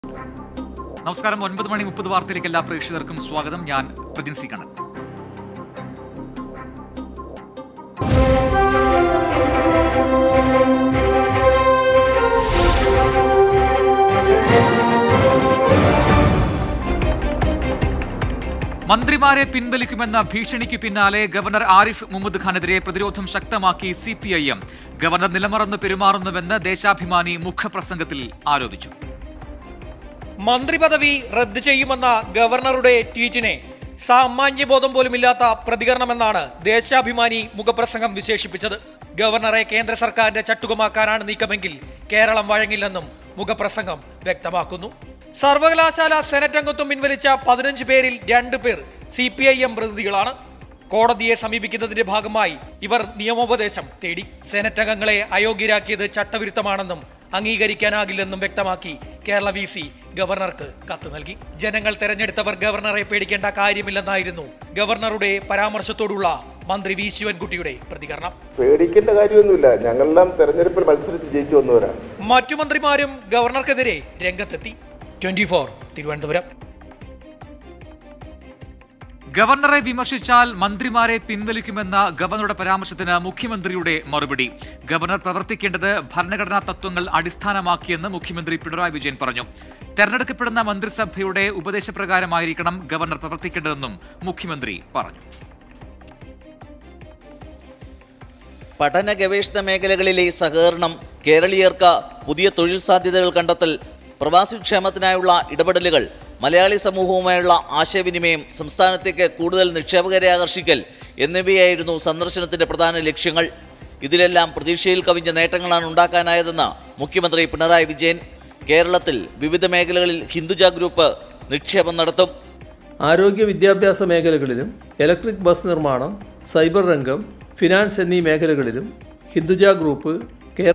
നമസ്കാരം ഒൻപത് മണി മുപ്പത് വാർത്തയിലേക്ക് എല്ലാ പ്രേക്ഷകർക്കും സ്വാഗതം ഞാൻ പ്രജിൻ സി കണ്ണൻ മന്ത്രിമാരെ പിൻവലിക്കുമെന്ന ഭീഷണിക്ക് പിന്നാലെ ഗവർണർ ആരിഫ് മുഹമ്മദ് ഖാനെതിരെ പ്രതിരോധം ശക്തമാക്കി C P I M governor നിലമറന്ന് പെരുമാറുന്നുവെന്ന് ദേശാഭിമാനി മുഖപ്രസംഗത്തിൽ ആരോപിച്ചു മന്ത്രിപദവി റദ്ദ് ചെയ്യുമെന്ന ഗവർണറുടെ ട്വീറ്റിനെ സാമാന്യബോധം പോലുമില്ലാത്ത പ്രതികരണമെന്നാണ് ദേശാഭിമാനി മുഖപ്രസംഗം വിശേഷിപ്പിച്ചത് ഗവർണറെ കേന്ദ്ര സർക്കാരിന്റെ ചട്ടുകമാക്കാനാണ് നീക്കമെങ്കിൽ കേരളം വഴങ്ങില്ലെന്നും മുഖപ്രസംഗം വ്യക്തമാക്കുന്നു സർവകലാശാല സെനറ്റ് അംഗത്വം പിൻവലിച്ച പതിനഞ്ച് പേരിൽ രണ്ട് പേർ സി പി ഐ എം പ്രതിനിധികളാണ് കോടതിയെ സമീപിക്കുന്നതിന്റെ ഭാഗമായി ഇവർ നിയമോപദേശം തേടി സെനറ്റ് അംഗങ്ങളെ അയോഗ്യരാക്കിയത് ചട്ടവിരുദ്ധമാണെന്നും അംഗീകരിക്കാനാകില്ലെന്നും വ്യക്തമാക്കി കേരള വി സി ഗവർണർക്ക് കത്ത് നൽകി ജനങ്ങൾ തെരഞ്ഞെടുത്തവർ ഗവർണറെ പേടിക്കേണ്ട കാര്യമില്ലെന്നായിരുന്നു ഗവർണറുടെ പരാമർശത്തോടുള്ള മന്ത്രി വി ശിവൻകുട്ടിയുടെ പ്രതികരണം പേടിക്കേണ്ട കാര്യമൊന്നുമില്ല ഞങ്ങളെല്ലാം തെരഞ്ഞെടുപ്പിൽ മത്സരിച്ച് ജയിച്ചു വന്നവരാണ് മറ്റു മന്ത്രിമാരും ഗവർണർക്കെതിരെ രംഗത്തെത്തി ട്വന്റി ഫോർ തിരുവനന്തപുരം ഗവർണറെ വിമർശിച്ചാൽ മന്ത്രിമാരെ പിൻവലിക്കുമെന്ന ഗവർണറുടെ പരാമർശത്തിന് മുഖ്യമന്ത്രിയുടെ മറുപടി ഗവർണർ പ്രവർത്തിക്കേണ്ടത് ഭരണഘടനാ തത്വങ്ങൾ അടിസ്ഥാനമാക്കിയെന്ന് മുഖ്യമന്ത്രി പിണറായി വിജയൻ പറഞ്ഞു തെരഞ്ഞെടുക്കപ്പെടുന്ന മന്ത്രിസഭയുടെ ഉപദേശപ്രകാരമായിരിക്കണം ഗവർണർ പ്രവർത്തിക്കേണ്ടതെന്നും മുഖ്യമന്ത്രി പറഞ്ഞു പഠന ഗവേഷണ മേഖലകളിലെ സഹകരണം കേരളീയർക്ക് പുതിയ തൊഴിൽ സാധ്യതകൾ കണ്ടെത്തൽ പ്രവാസി ക്ഷേമത്തിനായുള്ള ഇടപെടലുകൾ മലയാളി സമൂഹവുമായുള്ള ആശയവിനിമയം സംസ്ഥാനത്തേക്ക് കൂടുതൽ നിക്ഷേപകരെ ആകർഷിക്കൽ എന്നിവയായിരുന്നു സന്ദർശനത്തിന്റെ പ്രധാന ലക്ഷ്യങ്ങൾ ഇതിലെല്ലാം പ്രതീക്ഷയിൽ കവിഞ്ഞ നേട്ടങ്ങളാണ് ഉണ്ടാക്കാനായതെന്ന് മുഖ്യമന്ത്രി പിണറായി വിജയൻ കേരളത്തിൽ വിവിധ മേഖലകളിൽ ഹിന്ദുജ ഗ്രൂപ്പ് നിക്ഷേപം നടത്തും ആരോഗ്യ വിദ്യാഭ്യാസ മേഖലകളിലും ഇലക്ട്രിക് ബസ് നിർമ്മാണം സൈബർ രംഗം ഫിനാൻസ് എന്നീ മേഖലകളിലും ഹിന്ദുജ ഗ്രൂപ്പ് കേരള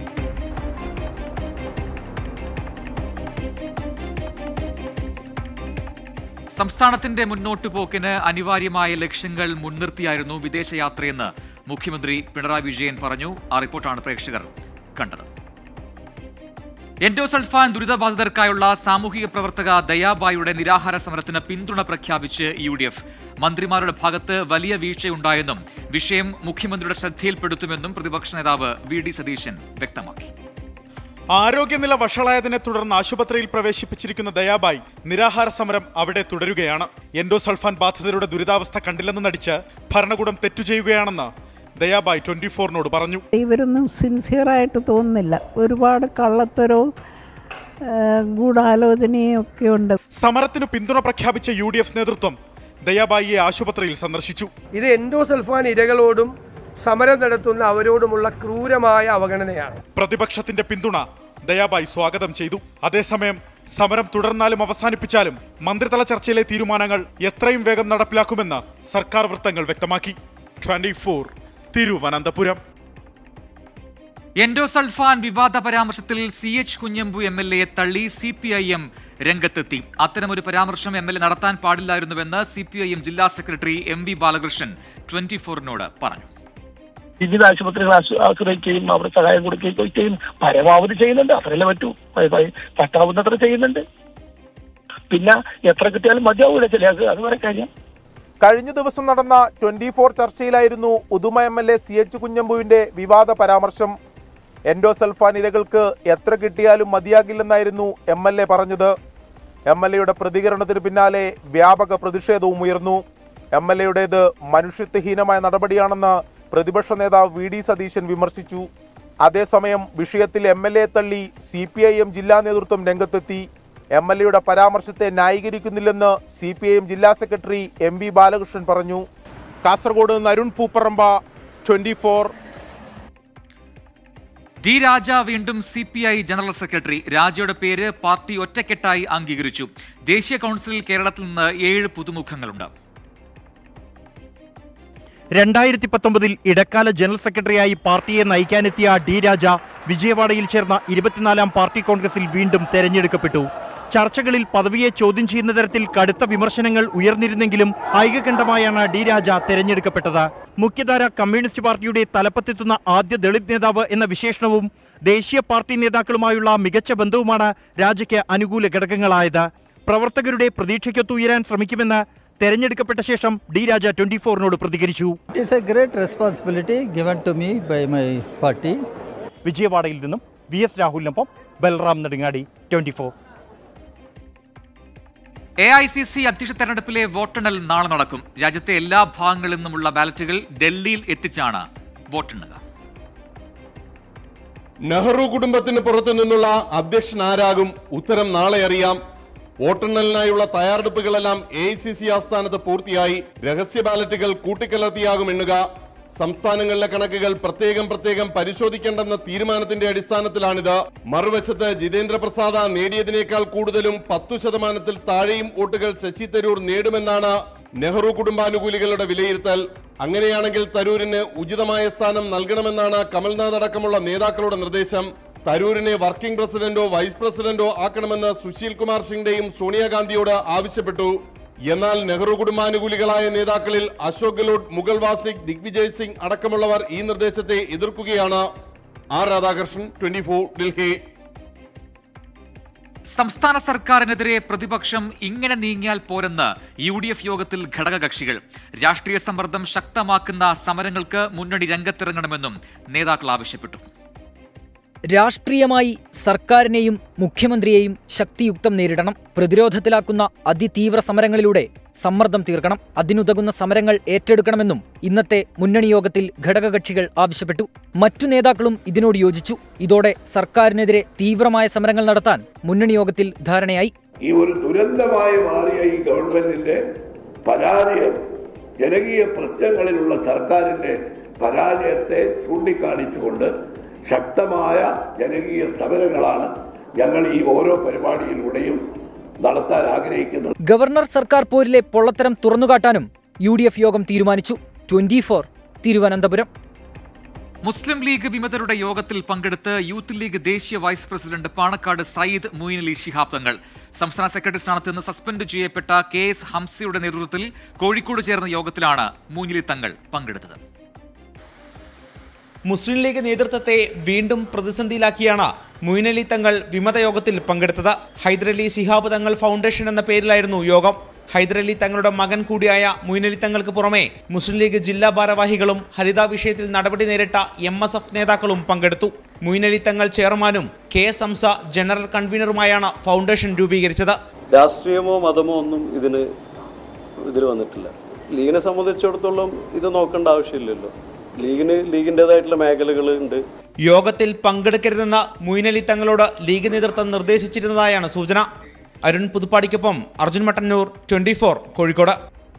സംസ്ഥാനത്തിന്റെ മുന്നോട്ടു പോക്കിന് അനിവാര്യമായ ലക്ഷ്യങ്ങൾ മുൻനിർത്തിയായിരുന്നു വിദേശയാത്രയെന്ന് മുഖ്യമന്ത്രി പിണറായി വിജയൻ പറഞ്ഞു ആ റിപ്പോർട്ടാണ് പ്രേക്ഷകർ കണ്ടത് എൻഡോസൾഫാൻ ദുരിതബാധിതർക്കായുള്ള സാമൂഹിക പ്രവർത്തക ദയാബായുടെ നിരാഹാര സമരത്തിന് പിന്തുണ പ്രഖ്യാപിച്ച് യു ഡി എഫ് മന്ത്രിമാരുടെ ഭാഗത്ത് വലിയ വീഴ്ചയുണ്ടായെന്നും വിഷയം മുഖ്യമന്ത്രിയുടെ ശ്രദ്ധയിൽപ്പെടുത്തുമെന്നും പ്രതിപക്ഷ നേതാവ് വി ഡി സതീശൻ വ്യക്തമാക്കി ആരോഗ്യനില വഷളായതിനെ തുടർന്ന് ആശുപത്രിയിൽ പ്രവേശിപ്പിച്ചിരിക്കുന്ന ദയാബായി നിരാഹാര സമരം അവിടെ തുടരുകയാണ് എൻഡോസൾഫാൻ ബാധിതരുടെ ദുരിതാവസ്ഥ കണ്ടില്ലെന്ന് നടിച്ച് ഭരണകൂടം തെറ്റു ചെയ്യുകയാണെന്ന് ദയാബായി ട്വന്റി ഫോറിനോട് പറഞ്ഞു ഇവരൊന്നും സിൻസിയറായിട്ട് തോന്നുന്നില്ല ഒരുപാട് കള്ളത്തരവും ആ, ഗൂഢാലോചനയും ഒക്കെ ഉണ്ട് സമരത്തിന് പിന്തുണ പ്രഖ്യാപിച്ച യു ഡി എഫ് നേതൃത്വം ദയാബായിയെ ആശുപത്രിയിൽ സന്ദർശിച്ചു ഇത് എൻഡോസൾഫാൻ ഇരകളോടും സമരം നടത്തുന്ന അവരോടുമുള്ള ക്രൂരമായ അവഗണനയാണ് പ്രതിപക്ഷത്തിന്റെ പിന്തുണ ദയാബായി സ്വാഗതം ചെയ്തു അതേസമയം സമരം തുടർന്നാലും അവസാനിപ്പിച്ചാലും മന്ത്രിതല ചർച്ചയിലെ തീരുമാനങ്ങൾ എത്രയും വേഗം നടപ്പിലാക്കുമെന്ന് സർക്കാർ വൃത്തങ്ങൾ വ്യക്തമാക്കി ട്വന്റി ഫോർ തിരുവനന്തപുരം എൻഡോസൾഫാൻ വിവാദ പരാമർശത്തിൽ C H Kunhambu M L എയെ തള്ളി സി പി ഐ എം രംഗത്തെത്തി അത്തരമൊരു പരാമർശം എം എൽ എ നടത്താൻ പാടില്ലായിരുന്നുവെന്ന് സി പി ഐ എം ജില്ലാ secretary M V Balakrishnan twenty ഫോറിനോട് പറഞ്ഞു വിവിധ ആശുപത്രികൾ ആശ്ര- ആശ്രയിക്കുകയും അവിടെ സഹായം കൊടുക്കുകയും ഒക്കെ ചെയ്യും പരമാവധി ചെയ്യുന്നുണ്ട് അത്രയല്ലേ പറ്റൂ പ- പ- പറ്റാവുന്നത്ര ചെയ്യുന്നുണ്ട് പിന്നെ എത്ര കിട്ടിയാലും മതിയാവൂല ചില അത് വേറെ കാര്യം കഴിഞ്ഞ ദിവസം നടന്ന ട്വന്റി ഫോർ ചർച്ചയിലായിരുന്നു Uduma M L A C H കുഞ്ഞമ്പുവിന്റെ വിവാദ പരാമർശം എൻഡോസൾഫാൻ ഇരകൾക്ക് എത്ര കിട്ടിയാലും മതിയാകില്ലെന്നായിരുന്നു എം എൽ എ പറഞ്ഞത് എം എൽ എയുടെ പ്രതികരണത്തിന് പിന്നാലെ വ്യാപക പ്രതിഷേധവും ഉയർന്നു എം എൽ എയുടേത് മനുഷ്യത്വഹീനമായ നടപടിയാണെന്ന് പ്രതിപക്ഷ നേതാവ് വി ഡി സതീശൻ വിമർശിച്ചു അതേസമയം വിഷയത്തിൽ എം എൽ എ തള്ളി സി പി ഐ എം ജില്ലാ നേതൃത്വം രംഗത്തെത്തി എം എൽ എയുടെ പരാമർശത്തെ ന്യായീകരിക്കുന്നില്ലെന്ന് സി പി ഐ എം ജില്ലാ സെക്രട്ടറി എം വി ബാലകൃഷ്ണൻ പറഞ്ഞു കാസർഗോഡ് നിന്ന് Arun Pooparamba twenty four D Raja വീണ്ടും C P I general secretary രാജയുടെ പേര് പാർട്ടി ഒറ്റക്കെട്ടായി അംഗീകരിച്ചു ദേശീയ കൗൺസിലിൽ കേരളത്തിൽ നിന്ന് ഏഴ് പുതുമുഖങ്ങളുണ്ട് രണ്ടായിരത്തി പത്തൊമ്പതിൽ ഇടക്കാല ജനറൽ സെക്രട്ടറിയായി പാർട്ടിയെ നയിക്കാനെത്തിയ ഡി രാജ വിജയവാഡയിൽ ചേർന്ന ഇരുപത്തിനാലാം പാർട്ടി കോൺഗ്രസിൽ വീണ്ടും തെരഞ്ഞെടുക്കപ്പെട്ടു ചർച്ചകളിൽ പദവിയെ ചോദ്യം ചെയ്യുന്ന തരത്തിൽ കടുത്ത വിമർശനങ്ങൾ ഉയർന്നിരുന്നെങ്കിലും ഐകകണ്ഠമായാണ് ഡി രാജ തെരഞ്ഞെടുക്കപ്പെട്ടത് മുഖ്യധാര കമ്മ്യൂണിസ്റ്റ് പാർട്ടിയുടെ തലപ്പത്തെത്തുന്ന ആദ്യ ദളിത് നേതാവ് എന്ന വിശേഷണവും ദേശീയ പാർട്ടി നേതാക്കളുമായുള്ള മികച്ച ബന്ധവുമാണ് രാജയ്ക്ക് അനുകൂല ഘടകങ്ങളായത് പ്രവർത്തകരുടെ പ്രതീക്ഷയ്ക്കൊത്തുയരാൻ ശ്രമിക്കുമെന്ന് തെരഞ്ഞെടുക്കപ്പെട്ട ശേഷം ഡി രാജ ട്വന്റി ഫോറിനോട് പ്രതികരിച്ചു It is a great responsibility given to me by my party. വിജയവാഡയിൽ നിന്നും വി എസ് രാഹുലിനൊപ്പം Balram Nedungadi twenty four A I C C അധ്യക്ഷ തെരഞ്ഞെടുപ്പിലെ വോട്ടെണ്ണൽ നാളെ നടക്കും രാജ്യത്തെ എല്ലാ ഭാഗങ്ങളിൽ നിന്നുമുള്ള ബാലറ്റുകൾ ഡൽഹിയിൽ എത്തിച്ചാണ് വോട്ടെണ്ണുക നെഹ്റു കുടുംബത്തിന് പുറത്തു നിന്നുള്ള അധ്യക്ഷൻ ആരാകും ഉത്തരം നാളെ അറിയാം വോട്ടെണ്ണലിനായുള്ള തയ്യാറെടുപ്പുകളെല്ലാം എ ഐ സി സി ആസ്ഥാനത്ത് പൂർത്തിയായി രഹസ്യ ബാലറ്റുകൾ കൂട്ടിക്കലർത്തിയാകും എണ്ണുക സംസ്ഥാനങ്ങളിലെ കണക്കുകൾ പ്രത്യേകം പ്രത്യേകം പരിശോധിക്കേണ്ടെന്ന തീരുമാനത്തിന്റെ അടിസ്ഥാനത്തിലാണിത് മറുവശത്ത് ജിതേന്ദ്ര പ്രസാദ നേടിയതിനേക്കാൾ കൂടുതലും പത്തു ശതമാനത്തിൽ താഴെയും വോട്ടുകൾ ശശി തരൂർ നേടുമെന്നാണ് നെഹ്റു കുടുംബാനുകൂലികളുടെ വിലയിരുത്തൽ അങ്ങനെയാണെങ്കിൽ തരൂരിന് ഉചിതമായ സ്ഥാനം നൽകണമെന്നാണ് കമൽനാഥ് അടക്കമുള്ള നേതാക്കളുടെ നിർദ്ദേശം തരൂരിനെ വർക്കിംഗ് പ്രസിഡന്റോ വൈസ് പ്രസിഡന്റോ ആക്കണമെന്ന് സുശീൽ കുമാർ സിംഗിന്റെയും സോണിയാഗാന്ധിയോട് ആവശ്യപ്പെട്ടു എന്നാൽ നെഹ്റു കുടുംബാനുകൂലികളായ നേതാക്കളിൽ അശോക് ഗെഹ്ലോട്ട് മുഗൾ വാസിക് ദിഗ്വിജയ് സിംഗ് അടക്കമുള്ളവർ ഈ നിർദ്ദേശത്തെ എതിർക്കുകയാണ് ആർ രാധാകൃഷ്ണൻ ട്വന്റി ഡൽഹി സംസ്ഥാന സർക്കാരിനെതിരെ പ്രതിപക്ഷം ഇങ്ങനെ നീങ്ങിയാൽ പോരെന്ന് യു ഡി എഫ് യോഗത്തിൽ ഘടകകക്ഷികൾ രാഷ്ട്രീയ സമ്മർദ്ദം ശക്തമാക്കുന്ന സമരങ്ങൾക്ക് മുന്നണി രംഗത്തിറങ്ങണമെന്നും നേതാക്കൾ ആവശ്യപ്പെട്ടു രാഷ്ട്രീയമായി സർക്കാരിനെയും മുഖ്യമന്ത്രിയെയും ശക്തിയുക്തം നേരിടണം പ്രതിരോധത്തിലാക്കുന്ന അതിതീവ്ര സമരങ്ങളിലൂടെ സമ്മർദ്ദം തീർക്കണം അതിനുതകുന്ന സമരങ്ങൾ ഏറ്റെടുക്കണമെന്നും ഇന്നത്തെ മുന്നണി യോഗത്തിൽ ഘടകകക്ഷികൾ ആവശ്യപ്പെട്ടു മറ്റു നേതാക്കളും ഇതിനോട് യോജിച്ചു ഇതോടെ സർക്കാരിനെതിരെ തീവ്രമായ സമരങ്ങൾ നടത്താൻ മുന്നണി യോഗത്തിൽ ധാരണയായി ഈ ഒരു ദുരന്തമായി മാറിയ ഈ ഗവൺമെന്റിന്റെ പരാജയം ജനകീയ പ്രശ്നങ്ങളിലുള്ള സർക്കാരിന്റെ പരാജയത്തെ ചൂണ്ടിക്കാണിച്ചുകൊണ്ട് ശക്തമായ ജനകീയ സമരങ്ങളാണ് ഞങ്ങൾ ഈ ഓരോ പരിപാടിയിലൂടെയും നടത്താൻ ആഗ്രഹിക്കുന്നത് ഗവർണർ സർക്കാർ പോരിലെ പൊള്ളത്തരം തുറന്നുകാട്ടാനും യു ഡി എഫ് യോഗം തീരുമാനിച്ചു ട്വന്റി ഫോർ തിരുവനന്തപുരം മുസ്ലിം ലീഗ് വിമതരുടെ യോഗത്തിൽ പങ്കെടുത്ത് യൂത്ത് ലീഗ് ദേശീയ വൈസ് പ്രസിഡന്റ് പാണക്കാട് സയ്യിദ് മൊയ്നലി ശിഹാബ് തങ്ങൾ സംസ്ഥാന സെക്രട്ടറി സ്ഥാനത്ത് നിന്ന് സസ്പെൻഡ് ചെയ്യപ്പെട്ട കെ എസ് ഹംസയുടെ നേതൃത്വത്തിൽ കോഴിക്കോട് ചേർന്ന യോഗത്തിലാണ് മൂഞ്ഞലി തങ്ങൾ പങ്കെടുത്തത് മുസ്ലിം ലീഗ് നേതൃത്വത്തെ വീണ്ടും പ്രതിസന്ധിയിലാക്കിയാണ് മൊയ്നലി തങ്ങൾ വിമത യോഗത്തിൽ പങ്കെടുത്തത് ഹൈദരലി ശിഹാബ് തങ്ങൾ ഫൗണ്ടേഷൻ എന്ന പേരിലായിരുന്നു യോഗം ഹൈദരലി തങ്ങളുടെ മകൻ കൂടിയായ മൊയ്നലി തങ്ങൾക്ക് പുറമെ മുസ്ലിം ലീഗ് ജില്ലാ ഭാരവാഹികളും ഹരിത വിഷയത്തിൽ നടപടി നേരിട്ട എം എസ് എഫ് നേതാക്കളും പങ്കെടുത്തു മൊയ്നലി തങ്ങൾ ചെയർമാനും കെ എസ് ഹംസ ജനറൽ കൺവീനറുമായാണ് ഫൗണ്ടേഷൻ രൂപീകരിച്ചത് രാഷ്ട്രീയമോ മതമോ ഒന്നും ഇതിന് ഇതിൽ വന്നിട്ടില്ല ലീഗിനെ സംബന്ധിച്ചിടത്തോളം ഇത് നോക്കേണ്ട ആവശ്യമില്ലല്ലോ ലീഗിന് ലീഗിൻ്റെതായിട്ടുള്ള മേഖലകൾ ഉണ്ട് യോഗത്തിൽ പങ്കെടുക്കരുതെന്ന് മൊയ്നലി തങ്ങളോട് ലീഗ് നേതൃത്വം നിർദ്ദേശിച്ചിരുന്നതായാണ് സൂചന അരുൺ പുതുപ്പാടിക്കൊപ്പം അർജുൻ മട്ടന്നൂർ ട്വന്റി കോഴിക്കോട്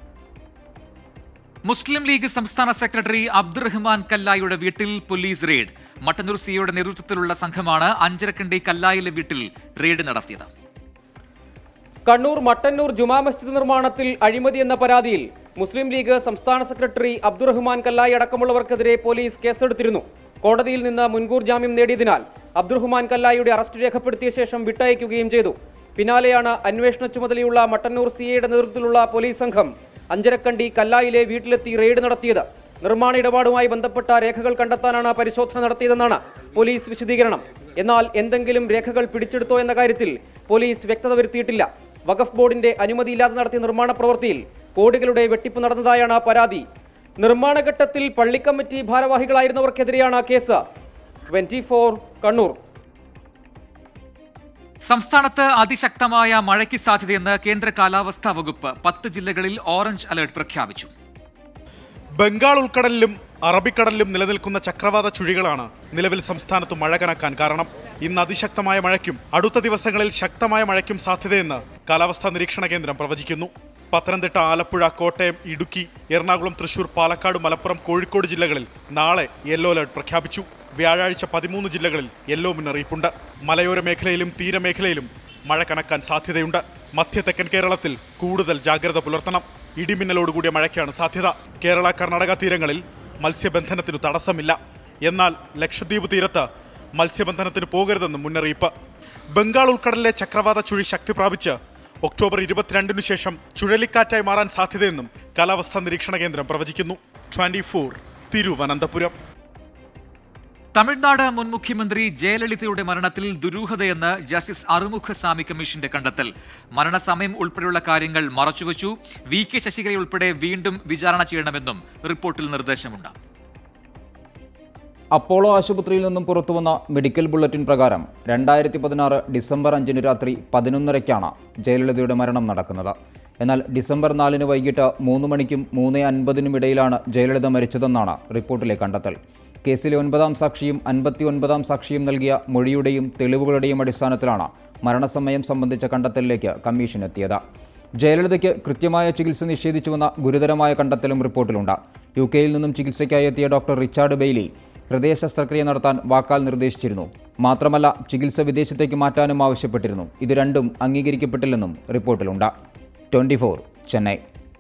മുസ്ലിം ലീഗ് സംസ്ഥാന സെക്രട്ടറി അബ്ദുറഹ്മാൻ കല്ലായിയുടെ വീട്ടിൽ പോലീസ് റെയ്ഡ് മട്ടന്നൂർ സിയുടെ നേതൃത്വത്തിലുള്ള സംഘമാണ് അഞ്ചരക്കണ്ടി കല്ലായിലെ വീട്ടിൽ റെയ്ഡ് നടത്തിയത് കണ്ണൂർ മട്ടന്നൂർ ജുമാ മസ്ജിദ് നിർമ്മാണത്തിൽ അഴിമതി എന്ന പരാതിയിൽ മുസ്ലിം ലീഗ് സംസ്ഥാന സെക്രട്ടറി അബ്ദുറഹ്മാൻ കല്ലായി അടക്കമുള്ളവർക്കെതിരെ പോലീസ് കേസെടുത്തിരുന്നു കോടതിയിൽ നിന്ന് മുൻകൂർ ജാമ്യം നേടിയതിനാൽ അബ്ദുറഹ്മാൻ കല്ലായിയുടെ അറസ്റ്റ് രേഖപ്പെടുത്തിയ ശേഷം വിട്ടയക്കുകയും ചെയ്തു പിന്നാലെയാണ് അന്വേഷണ ചുമതലയുള്ള മട്ടന്നൂർ സിഐയുടെ നേതൃത്വത്തിലുള്ള പോലീസ് സംഘം അഞ്ചരക്കണ്ടി കല്ലായിലെ വീട്ടിലെത്തി റെയ്ഡ് നടത്തിയത് നിർമ്മാണ ഇടപാടുമായി ബന്ധപ്പെട്ട രേഖകൾ കണ്ടെത്താനാണ് പരിശോധന നടത്തിയതെന്നാണ് പോലീസ് വിശദീകരണം എന്നാൽ എന്തെങ്കിലും രേഖകൾ പിടിച്ചെടുത്തോ എന്ന കാര്യത്തിൽ പോലീസ് വ്യക്തത വരുത്തിയിട്ടില്ല വഖഫ് ബോർഡിന്റെ അനുമതിയില്ലാതെ നടത്തിയ നിർമ്മാണ പ്രവൃത്തിയിൽ കോടികളുടെ വെട്ടിപ്പ് നടന്നതായാണ് പരാതി നിർമ്മാണ ഘട്ടത്തിൽ പള്ളിക്കമ്മിറ്റി ഭാരവാഹികളായിരുന്നവർക്കെതിരെയാണ് കേസ് ട്വന്റി ഫോർ കണ്ണൂർ സംസ്ഥാനത്ത് അതിശക്തമായ മഴയ്ക്ക് സാധ്യതയെന്ന് കേന്ദ്ര കാലാവസ്ഥാ വകുപ്പ് പത്ത് ജില്ലകളിൽ ഓറഞ്ച് അലർട്ട് പ്രഖ്യാപിച്ചു ബംഗാൾ ഉൾക്കടലിലും അറബിക്കടലിലും നിലനിൽക്കുന്ന ചക്രവാത ചുഴികളാണ് നിലവിൽ സംസ്ഥാനത്ത് മഴ കനക്കാൻ കാരണം ഇന്ന് അതിശക്തമായ മഴയ്ക്കും അടുത്ത ദിവസങ്ങളിൽ ശക്തമായ മഴയ്ക്കും സാധ്യതയെന്ന് കാലാവസ്ഥാ നിരീക്ഷണ കേന്ദ്രം പ്രവചിക്കുന്നു പത്തനംതിട്ട ആലപ്പുഴ കോട്ടയം ഇടുക്കി എറണാകുളം തൃശൂർ പാലക്കാട് മലപ്പുറം കോഴിക്കോട് ജില്ലകളിൽ നാളെ യെല്ലോ അലർട്ട് പ്രഖ്യാപിച്ചു വ്യാഴാഴ്ച പതിമൂന്ന് ജില്ലകളിൽ യെല്ലോ മുന്നറിയിപ്പുണ്ട് മലയോര മേഖലയിലും തീരമേഖലയിലും മഴ കനക്കാൻ സാധ്യതയുണ്ട് മധ്യ തെക്കൻ കേരളത്തിൽ കൂടുതൽ ജാഗ്രത പുലർത്തണം ഇടിമിന്നലോടുകൂടിയ മഴയ്ക്കാണ് സാധ്യത കേരള കർണാടക തീരങ്ങളിൽ മത്സ്യബന്ധനത്തിനു തടസ്സമില്ല എന്നാൽ ലക്ഷദ്വീപ് തീരത്ത് മത്സ്യബന്ധനത്തിന് പോകരുതെന്ന് മുന്നറിയിപ്പ് ബംഗാൾ ഉൾക്കടലിലെ ചക്രവാത ചുഴി ശക്തി പ്രാപിച്ച് ഒക്ടോബർ ഇരുപത്തിരണ്ടിനു ശേഷം ചുഴലിക്കാറ്റായി മാറാൻ സാധ്യതയെന്നും കാലാവസ്ഥാ നിരീക്ഷണ കേന്ദ്രം പ്രവചിക്കുന്നു ട്വന്റി ഫോർ തിരുവനന്തപുരം തമിഴ്നാട് മുൻ മുഖ്യമന്ത്രി ജയലളിതയുടെ മരണത്തിൽ ദുരൂഹതയെന്ന് ജസ്റ്റിസ് അറുമുഖ സ്വാമി കമ്മീഷന്റെ കണ്ടെത്തൽ മരണസമയം ഉൾപ്പെടെയുള്ള കാര്യങ്ങൾ മറച്ചുവെച്ചു വി കെ ശശികല ഉൾപ്പെടെ വീണ്ടും വിചാരണ ചെയ്യണമെന്നും റിപ്പോർട്ടിൽ നിർദ്ദേശമുണ്ട് അപ്പോളോ ആശുപത്രിയിൽ നിന്നും പുറത്തുവന്ന മെഡിക്കൽ ബുള്ളറ്റിൻ പ്രകാരം രണ്ടായിരത്തി പതിനാറ് ഡിസംബർ അഞ്ചിന് രാത്രി പതിനൊന്നരയ്ക്കാണ് ജയലളിതയുടെ മരണം നടക്കുന്നത് എന്നാൽ ഡിസംബർ നാലിന് വൈകിട്ട് മൂന്ന് മണിക്കും മൂന്ന് അൻപതിനും ഇടയിലാണ് ജയലളിത മരിച്ചതെന്നാണ് റിപ്പോർട്ടിലെ കണ്ടെത്തൽ കേസിലെ ഒൻപതാം സാക്ഷിയും അൻപത്തി ഒൻപതാം സാക്ഷിയും നൽകിയ മൊഴിയുടെയും തെളിവുകളുടെയും അടിസ്ഥാനത്തിലാണ് മരണസമയം സംബന്ധിച്ച കണ്ടെത്തലിലേക്ക് കമ്മീഷൻ എത്തിയത് ജയലളിതയ്ക്ക് കൃത്യമായ ചികിത്സ നിഷേധിച്ചുവെന്ന ഗുരുതരമായ കണ്ടെത്തലും റിപ്പോർട്ടിലുണ്ട് യു കെയിൽ നിന്നും ചികിത്സയ്ക്കായി എത്തിയ ഡോക്ടർ റിച്ചാർഡ് ബെയ്ലി ഹൃദയ ശസ്ത്രക്രിയ നടത്താൻ വാക്കാൽ നിർദ്ദേശിച്ചിരുന്നു മാത്രമല്ല ചികിത്സ വിദേശത്തേക്ക് മാറ്റാനും ആവശ്യപ്പെട്ടിരുന്നു ഇത് രണ്ടും അംഗീകരിക്കപ്പെട്ടില്ലെന്നും റിപ്പോർട്ടിലുണ്ട് ട്വന്റി ചെന്നൈ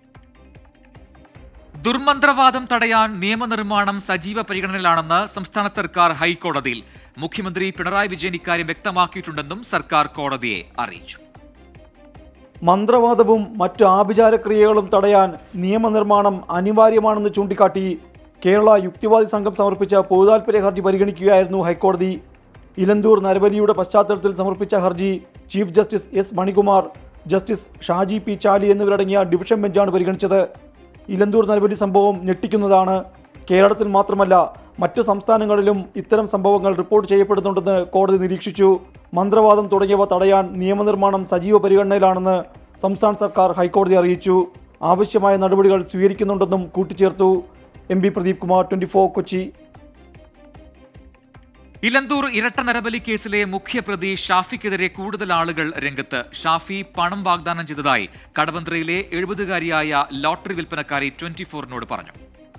ദുർമന്ത്രവാദം തടയാൻ നിയമനിർമ്മാണം സജീവ പരിഗണനയിലാണെന്ന് സംസ്ഥാന സർക്കാർ ഹൈക്കോടതിയിൽ മുഖ്യമന്ത്രി പിണറായി വിജയൻ ഇക്കാര്യം വ്യക്തമാക്കിയിട്ടുണ്ടെന്നും സർക്കാർ കോടതിയെ അറിയിച്ചു മന്ത്രവാദവും മറ്റ് ആഭിചാരക്രിയകളും തടയാൻ നിയമനിർമ്മാണം അനിവാര്യമാണെന്ന് ചൂണ്ടിക്കാട്ടി കേരള യുക്തിവാദി സംഘം സമർപ്പിച്ച പൊതുതാൽപര്യ ഹർജി പരിഗണിക്കുകയായിരുന്നു ഹൈക്കോടതി ഇലന്തൂർ നരബലിയുടെ പശ്ചാത്തലത്തിൽ സമർപ്പിച്ച ഹർജി chief justice S Manikumar justice Shaji P Chaly എന്നിവരടങ്ങിയ ഡിവിഷൻ ബെഞ്ചാണ് പരിഗണിച്ചത് ഇലന്തൂർ നരബലി സംഭവം ഞെട്ടിക്കുന്നതാണ് കേരളത്തിൽ മാത്രമല്ല മറ്റു സംസ്ഥാനങ്ങളിലും ഇത്തരം സംഭവങ്ങൾ റിപ്പോർട്ട് ചെയ്യപ്പെടുന്നുണ്ടെന്ന് കോടതി നിരീക്ഷിച്ചു മന്ത്രവാദം തുടങ്ങിയവ തടയാൻ നിയമനിർമ്മാണം സജീവ പരിഗണനയിലാണെന്ന് സംസ്ഥാന സർക്കാർ ഹൈക്കോടതി അറിയിച്ചു ആവശ്യമായ നടപടികൾ സ്വീകരിക്കുന്നുണ്ടെന്നും കൂട്ടിച്ചേർത്തു M P Pradeep Kumar twenty Kochi Elanthoor ഇരട്ട നരബലി കേസിലെ മുഖ്യപ്രതി ഷാഫിക്കെതിരെ കൂടുതൽ ആളുകൾ രംഗത്ത് ഷാഫി പണം വാഗ്ദാനം ചെയ്തതായി കടവന്ത്രയിലെ എഴുപതുകാരിയായ ലോട്ടറി വിൽപ്പനക്കാരി ട്വന്റി ഫോറിനോട് പറഞ്ഞു